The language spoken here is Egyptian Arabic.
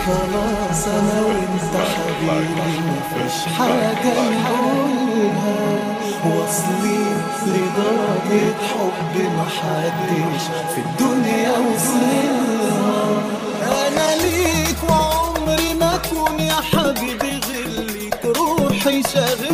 خلاص انا وانت حبيبي مفيش حاجة نقولها واصلين لدرجة حب محدش في الدنيا وصلها انا ليك وعمري ما اكون يا حبيبي غير ليك روحي شغل